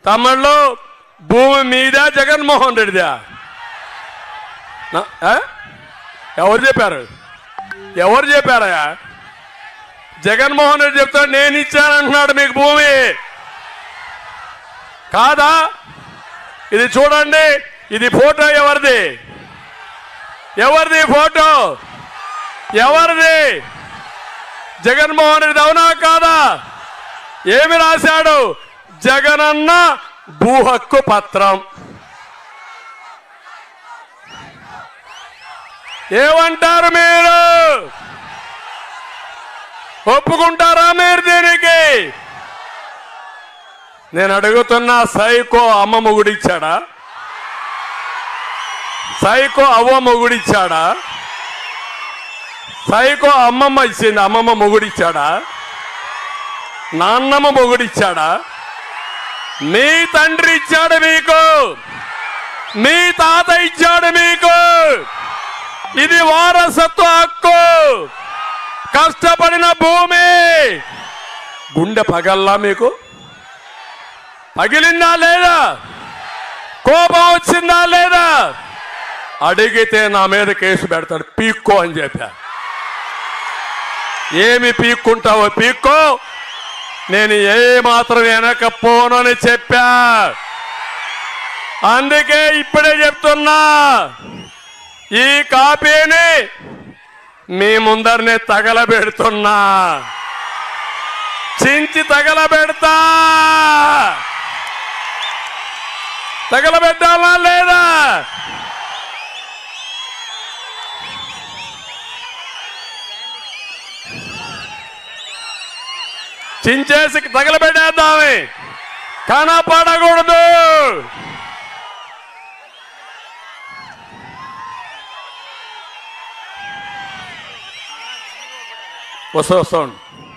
తమిళ్ళు భూమి మీద జగన్మోహన్ రెడ్డిదా నా- ఆ? ఎవరు చెప్పారు ఎవరు చెప్పారయ్యా జగన్మోహన్ రెడ్డి చెప్తాడు నేను ఇచ్చానంటున్నాడు మీకు భూమి కాదా ఇది చూడండి ఇది ఫోటో ఎవరిది ఎవరిది ఫోటో ఎవరిది జగన్మోహన్ రెడ్డి అవునా కాదా ఏమి రాశాడు జగనన్న భూ హక్కు పత్రం ఏమంటారు మీరు ఒప్పుకుంటారా మీరు దీనికి నేను అడుగుతున్నా సైకో అమ్మ మొగుడిచ్చాడా సైకో అవ్వ మొగుడిచ్చాడా సైకో అమ్మమ్మ ఇచ్చింది అమ్మమ్మ మొగుడిచ్చాడా నాన్నమ్మ మొగుడిచ్చాడా మీ తండ్రి ఇచ్చాడు మీకు మీ తాత ఇచ్చాడు మీకు ఇది వారసత్వ హక్కు కష్టపడిన భూమి గుండె పగల్లా మీకు పగిలిందా లేదా కోపం వచ్చిందా లేదా అడిగితే నా మీద కేసు పెడతాడు పీక్కో అని చెప్పా ఏమి పీక్కుంటావో పీక్కో నేను ఏ మాత్రం వెనకపోనని చెప్పా అందుకే ఇప్పుడే చెప్తున్నా ఈ కాపీని మీ ముందరనే తగలబెడుతున్నా చించి తగలబెడతా తగలబెట్టాలా లేదా చించేసి తగలబెట్టేద్దామే కనపడకూడదు వస్తా వస్తాండి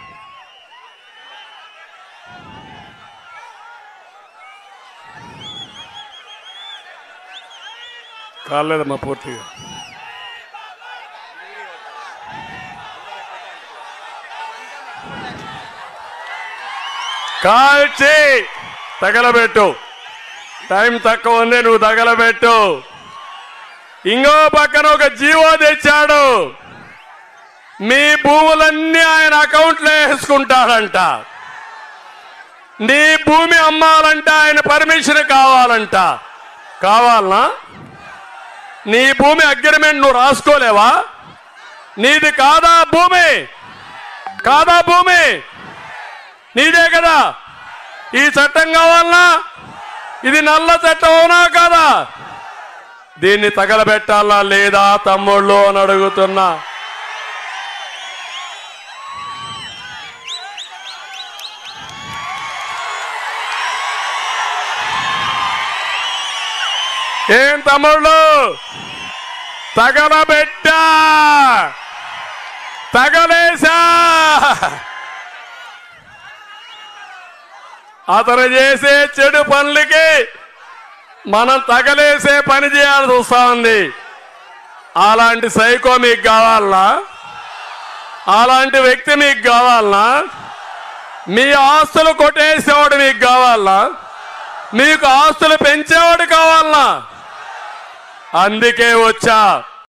కాలేదమ్మా పూర్తిగా కాల్చి తగలబెట్టు టైం తక్కువ ఉంది నువ్వు తగలబెట్టు ఇంకో పక్కన ఒక జీవో తెచ్చాడు మీ భూములన్నీ ఆయన అకౌంట్లో వేసుకుంటాడంట నీ భూమి అమ్మాలంట ఆయన పర్మిషన్ కావాలంట కావాలనా నీ భూమి అగ్రిమెంట్ నువ్వు రాసుకోలేవా నీది కాదా భూమి కాదా భూమి నీదే కదా ఈ చట్టం కావాలనా ఇది నల్ల చట్టం అవునా కాదా దీన్ని తగలబెట్టాలా లేదా తమ్ముళ్ళు అని అడుగుతున్నా ఏం తమ్ముళ్ళు తగలబెట్టా తగలేసా అతను చేసే చెడు పనులకి మనం తగలేసే పని చేయాల్సి వస్తా ఉంది అలాంటి సైకో మీకు కావాలనా అలాంటి వ్యక్తి మీకు కావాలనా మీ ఆస్తులు కొట్టేసేవాడు మీకు కావాలనా మీకు ఆస్తులు పెంచేవాడు కావాలనా అందుకే వచ్చా